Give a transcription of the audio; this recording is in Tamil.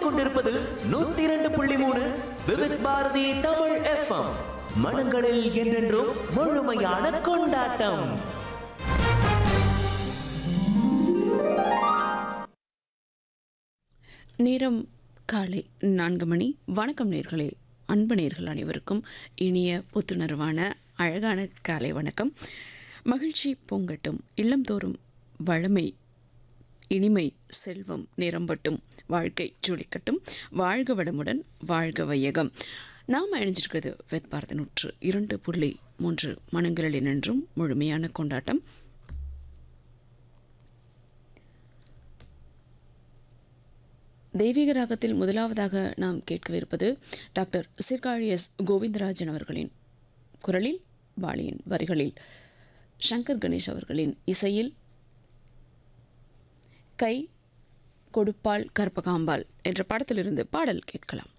கேட்டுக்கொண்டிருப்பது நூத்தி இரண்டு புள்ளி மூணு விவித் பாரதி தமிழ் எஃப்எம் மனங்களில் என்றென்றும் முழுமையான கொண்டாட்டம் நேரம் காலை நான்கு மணி வணக்கம் நேர்களே அன்பு நேர்கள் அனைவருக்கும் இனிய புத்துணர்வான அழகான காலை வணக்கம் மகிழ்ச்சி பொங்கட்டும் இல்லம்தோறும் வளமை இனிமை செல்வம் நிரம்பட்டும் வாழ்க்கை ஜொலிக்கட்டும் வாழ்க வளமுடன் வாழ்க வையகம் நாம் அணிஞ்சிருக்கிறது வெத் பாரத நூற்று இரண்டு புள்ளி மூன்று மனங்களில் நின்றும் முழுமையான கொண்டாட்டம் தெய்வீக ராகத்தில் முதலாவதாக நாம் கேட்கவிருப்பது டாக்டர் சீர்காழி எஸ் கோவிந்தராஜன் அவர்களின் குரலில் வாலியின் வரிகளில் சங்கர் கணேஷ் அவர்களின் இசையில் கை கொடுப்பாள் கற்பகாம்பாள் என்ற படத்திலிருந்து பாடல் கேட்கலாம்